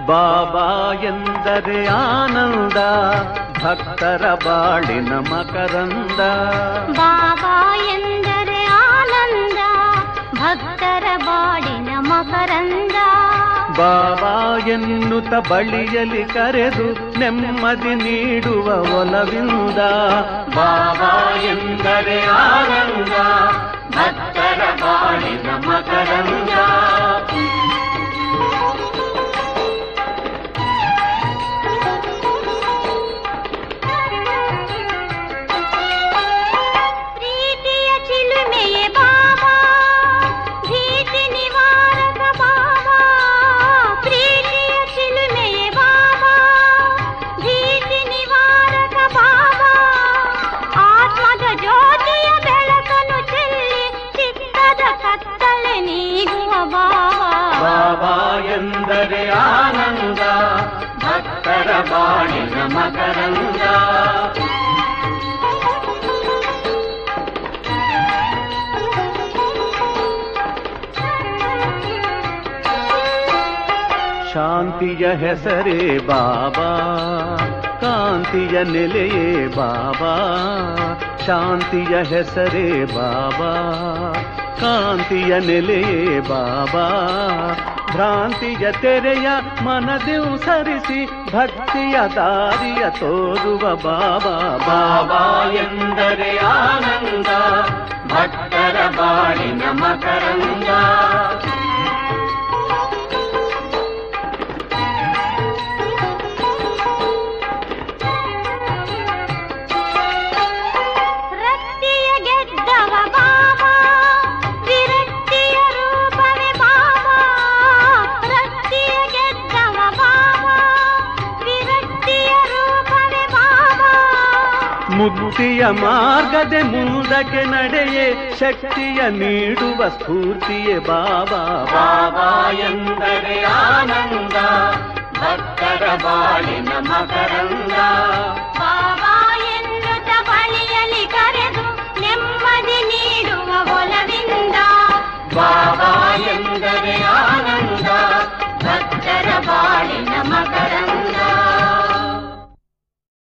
ಬಾಬಾ ಎಂದರೆ ಆನಂದ ಭಕ್ತರ ಬಾಳಿನ ಮಕರಂದ ಬಾಬಾ ಎಂದರೆ ಆನಂದ ಭಕ್ತರ ಬಾಡಿನ ಮಕರಂದ ಬಾಬಾ ಎನ್ನುತ್ತ ಬಳಿಯಲಿ ಕರೆದು ನೆಮ್ಮದಿ ನೀಡುವ ಒಲವಿಂದ ಬಾಬಾ ಎಂದರೆ ಆನಂದ ಭಕ್ತರ ಬಾಳಿನ ಮಕರಂದ ಪ್ರೀತಿಯ ಚಿಲುಮೆಯೇ ಬಾಬಾ ಭೀತಿ ನಿವಾರಕ ಬಾಬಾ ಪ್ರೀತಿಯ ಚಿಲುಮೆಯೇ ಬಾಬಾ ಭೀತಿ ನಿವಾರಕ ಬಾಬಾ ಆತ್ಮದ ಜ್ಯೋತಿಯ ಬೆಳಕನ್ನು ಚೆಲ್ಲಿ ಚಿತ್ತದ ಕತ್ತಲೆ ನೀಗುವ ಬಾಬಾ ಬಾಬಾ ಎಂದರೆ ಆನಂದ ಭಕ್ತರ ಬಾಳಿನ ಮಕರಂದ ಶಾಂತಿಯ ಹೆಸರೇ ಬಾಬಾ ಕಾಂತಿಯ ನೆಲೆಯೇ ಬಾಬಾ ಶಾಂತಿಯ ಹೆಸರೇ ಬಾಬಾ ಕಾಂತಿಯ ನೆಲೆಯೇ ಬಾಬಾ ಭ್ರಾಂತಿಯ ತೆರೆಯ ಮನದಿವು ಸರಿಸಿ ಭಕ್ತಿಯ ದಾರಿಯ ತೋರುವ ಬಾಬಾ ಬಾಬಾ ಎಂದರೆ ಆನಂದ ಭಕ್ತರ ಬಾಳಿನ ಮಕರಂದ ರಕ್ತಿಯ ಗೆದ್ದವ ಬಾಬಾ ವಿರಕ್ತಿಯ ರೂಪವೇ ಬಾಬಾ ರಕ್ತಿಯ ಗೆದ್ದವ ಬಾಬಾ ವಿರಕ್ತಿಯ ರೂಪವೇ ಬಾಬಾ ಮುಕ್ತಿಯ ಮಾರ್ಗದ ಮುಂದಕ್ಕೆ ನಡೆಯೇ ಶಕ್ತಿಯ ನೀಡುವ ಸ್ಫೂರ್ತಿಯೇ ಬಾಬಾ ಬಾಬಾ ಎಂದರೆ ಆನಂದ ಭಕ್ತರ ಬಾಳಿನ ಮಕರಂದ ಬಾಬಾ